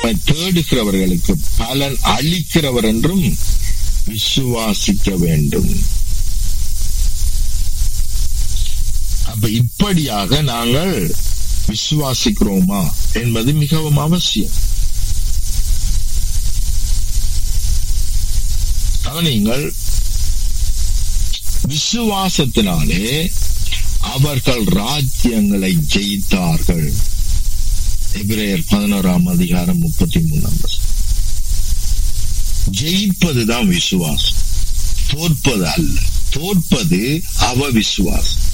தேடுகிறவர்களுக்கு பலன் அளிக்கிறவர் என்றும் விசுவாசிக்க வேண்டும் அப்ப இப்படியாக நாங்கள் விசுவாசிக்கிறோமா என்பது மிகவும் அவசியம் கவனிங்கள் விசுவாசத்தினாலே அவர்கள் ராஜ்யங்களை ஜெயித்தார்கள் எபிரேயர் பதினோராம் அதிகாரம் முப்பத்தி மூணாம் ஜெயிப்பதுதான் விசுவாசம் தோற்பது அல்ல தோற்பது அவ விசுவாசம்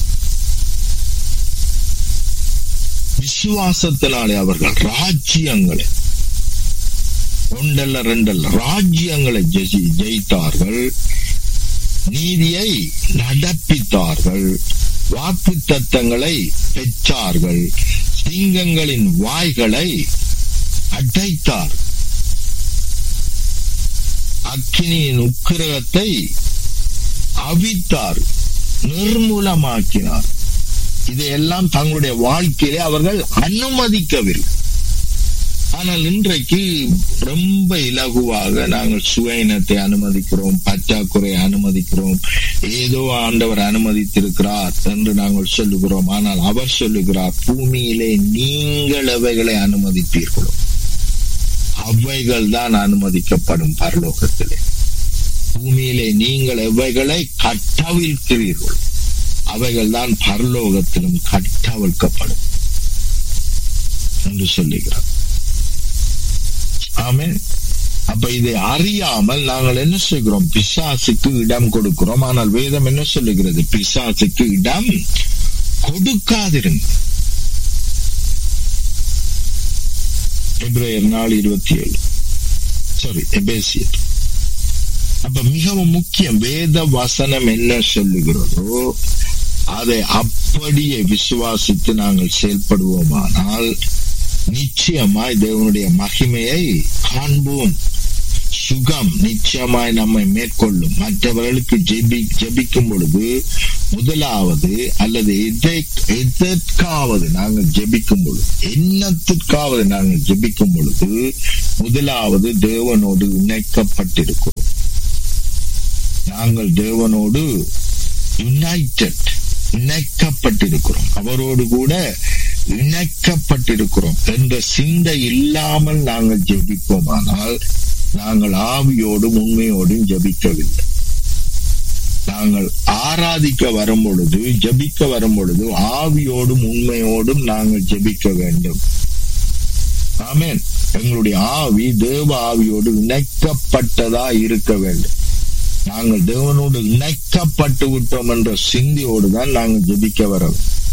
விசுவாசத்தினாலே அவர்கள் ராஜ்யங்களை ஒன்றல்ல ரெண்டல்ல ராஜ்யங்களை ஜெயித்தார்கள் நீதியை நடப்பித்தார்கள் வாக்கு தத்தங்களை பெற்றார்கள் சிங்கங்களின் வாய்களை அடைத்தார் அக்கினியின் உக்கிரகத்தை அவித்தார் நிர்மூலமாக்கினார் இதையெல்லாம் தங்களுடைய வாழ்க்கையிலே அவர்கள் அனுமதிக்கவில்லை ஆனால் இன்றைக்கு ரொம்ப இலகுவாக நாங்கள் சுவையினத்தை அனுமதிக்கிறோம் பற்றாக்குறை அனுமதிக்கிறோம் ஏதோ ஆண்டவர் அனுமதித்திருக்கிறார் என்று நாங்கள் சொல்லுகிறோம் ஆனால் அவர் சொல்லுகிறார் பூமியிலே நீங்கள் அவைகளை அனுமதிப்பீர்களோ அவைகள் தான் அனுமதிக்கப்படும் பரலோகத்திலே பூமியிலே நீங்கள் எவைகளை கட்டவிழ்க்கிறீர்கள் அவைகள் தான் பரலோகத்திலும் கட்டவிழ்க்கப்படும் என்று சொல்லுகிறார் ஆமே அப்ப இதை அறியாமல் நாங்கள் என்ன செய்கிறோம் பிசாசுக்கு இடம் கொடுக்கிறோம் ஆனால் வேதம் என்ன சொல்லுகிறது பிசாசுக்கு இடம் கொடுக்காதிருங்க எப்ரேயர் நாள் இருபத்தி ஏழு சாரி எபேசியர் அப்ப மிகவும் முக்கியம் வேத வசனம் என்ன சொல்லுகிறதோ அதை அப்படியே விசுவாசித்து நாங்கள் செயல்படுவோமானால் நிச்சயமாய் தேவனுடைய மகிமையை காண்போம் சுகம் நிச்சயமாய் நம்மை மேற்கொள்ளும் மற்றவர்களுக்கு ஜெபி ஜெபிக்கும் பொழுது முதலாவது அல்லது எதை எதற்காவது நாங்கள் ஜெபிக்கும் பொழுது என்னத்திற்காவது நாங்கள் ஜெபிக்கும் பொழுது முதலாவது தேவனோடு இணைக்கப்பட்டிருக்கிறோம் நாங்கள் தேவனோடு யுனைடெட் இணைக்கப்பட்டிருக்கிறோம் அவரோடு கூட இணைக்கப்பட்டிருக்கிறோம் என்ற சிந்தை இல்லாமல் நாங்கள் ஜெபிப்போமானால் நாங்கள் ஆவியோடும் உண்மையோடும் ஜபிக்கவில்லை நாங்கள் ஆராதிக்க வரும் பொழுது ஜபிக்க வரும் பொழுது ஆவியோடும் உண்மையோடும் நாங்கள் ஜபிக்க வேண்டும் ஆமேன் எங்களுடைய ஆவி தேவ ஆவியோடு இணைக்கப்பட்டதா இருக்க வேண்டும் நாங்கள் தேவனோடு இணைக்கப்பட்டு விட்டோம் என்ற சிந்தியோடு தான் நாங்கள் ஜபிக்க வர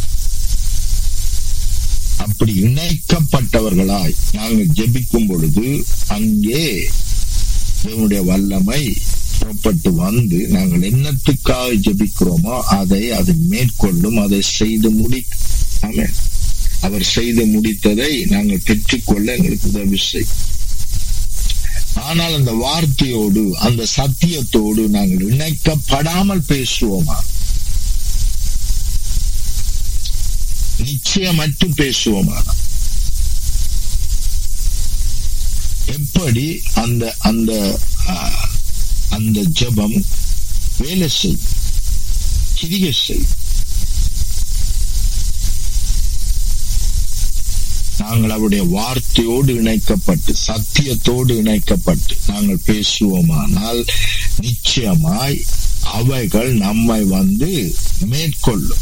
அப்படி இணைக்கப்பட்டவர்களாய் நாங்கள் ஜெபிக்கும் பொழுது அங்கே தேவனுடைய வல்லமை புறப்பட்டு வந்து நாங்கள் என்னத்துக்காக ஜெபிக்கிறோமோ அதை அது மேற்கொள்ளும் அதை செய்து முடி அவர் செய்து முடித்ததை நாங்கள் பெற்றுக்கொள்ள எங்களுக்கு உதவி செய்யும் ஆனால் அந்த வார்த்தையோடு அந்த சத்தியத்தோடு நாங்கள் இணைக்கப்படாமல் பேசுவோமா நிச்சயமற்று பேசுவோமா எப்படி அந்த அந்த அந்த ஜபம் வேலை செய் கிரிகை செய் நாங்கள் அவருடைய வார்த்தையோடு இணைக்கப்பட்டு சத்தியத்தோடு இணைக்கப்பட்டு நாங்கள் பேசுவோமானால் நிச்சயமாய் அவைகள் நம்மை வந்து மேற்கொள்ளும்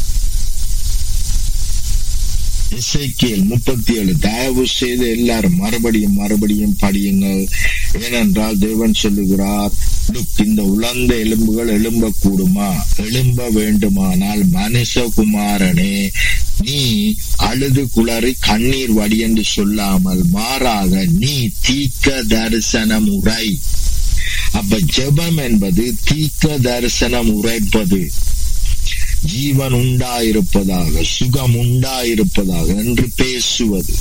இசைக்கியல் முப்பத்தி ஏழு தயவு செய்து எல்லாரும் மறுபடியும் மறுபடியும் படியுங்கள் ஏனென்றால் தேவன் சொல்லுகிறார் லுக் இந்த உலர்ந்த எலும்புகள் எழும்ப கூடுமா எழும்ப வேண்டுமானால் மனுஷகுமாரனே நீ அழுது குளறி கண்ணீர் வடி என்று சொல்லாமல் மாறாக நீ தீக்க தரிசனம் உரை அப்ப ஜெபம் என்பது தீக்க தரிசனம் உரைப்பது ஜீவன் உண்டாயிருப்பதாக சுகம் உண்டாயிருப்பதாக என்று பேசுவது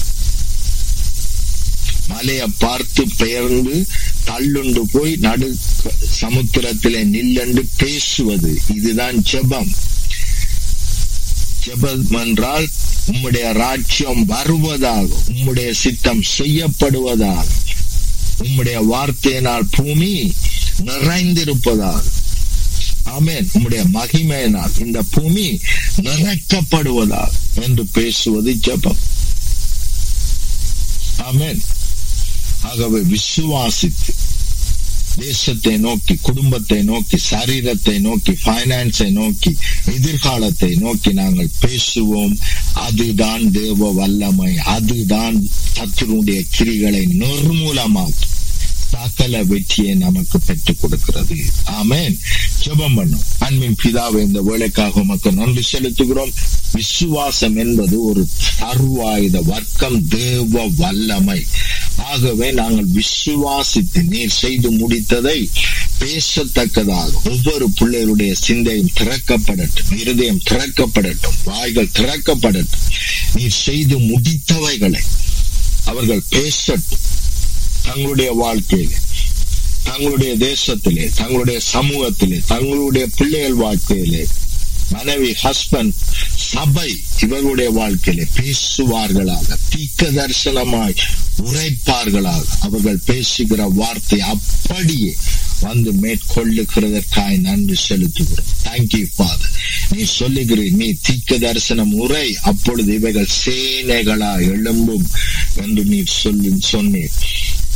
மலையை பார்த்து பெயர்ந்து தள்ளுண்டு போய் நடு சமுத்திரத்திலே நில்லென்று பேசுவது இதுதான் ஜெபம் ஜெபம் என்றால் உம்முடைய ராஜ்யம் வருவதாக உம்முடைய சித்தம் செய்யப்படுவதாக உம்முடைய வார்த்தையினால் பூமி நிறைந்திருப்பதாக ஆமேன் உம்முடைய மகிமையினால் இந்த பூமி நிறைக்கப்படுவதாக என்று பேசுவது ஜபம் ஆமேன் ஆகவே விசுவாசித்து தேசத்தை நோக்கி குடும்பத்தை நோக்கி சரீரத்தை நோக்கி பைனான்ஸை நோக்கி எதிர்காலத்தை நோக்கி நாங்கள் பேசுவோம் அதுதான் தேவ வல்லமை அதுதான் சத்துருடைய கிரிகளை நிர்மூலமாக்கி சகல வெற்றியை நமக்கு பெற்றுக் கொடுக்கிறது ஆமேன் ஜெபம் பண்ணும் அன்பின் பிதாவை இந்த வேலைக்காக உமக்கு நன்றி செலுத்துகிறோம் விசுவாசம் என்பது ஒரு சர்வாயுத வர்க்கம் தேவ வல்லமை ஆகவே நாங்கள் விசுவாசித்து நீர் செய்து முடித்ததை பேசத்தக்கதாக ஒவ்வொரு பிள்ளைகளுடைய சிந்தையும் திறக்கப்படட்டும் இருதயம் திறக்கப்படட்டும் வாய்கள் திறக்கப்படட்டும் நீர் செய்து முடித்தவைகளை அவர்கள் பேசட்டும் தங்களுடைய வாழ்க்கையிலே தங்களுடைய தேசத்திலே தங்களுடைய சமூகத்திலே தங்களுடைய பிள்ளைகள் வாழ்க்கையிலே மனைவி ஹஸ்பண்ட் சபை இவர்களுடைய வாழ்க்கையிலே பேசுவார்களாக தீக்க தரிசனமாய் உரைப்பார்களாக அவர்கள் பேசுகிற வார்த்தை அப்படியே வந்து மேற்கொள்ளுகிறதற்காய் நன்றி செலுத்துகிறோம் தேங்க்யூ ஃபாதர் நீ சொல்லுகிறீர் நீ தீக்க தரிசனம் உரை அப்பொழுது இவைகள் சேனைகளா எழும்பும் என்று நீ சொல்லி சொன்னீர்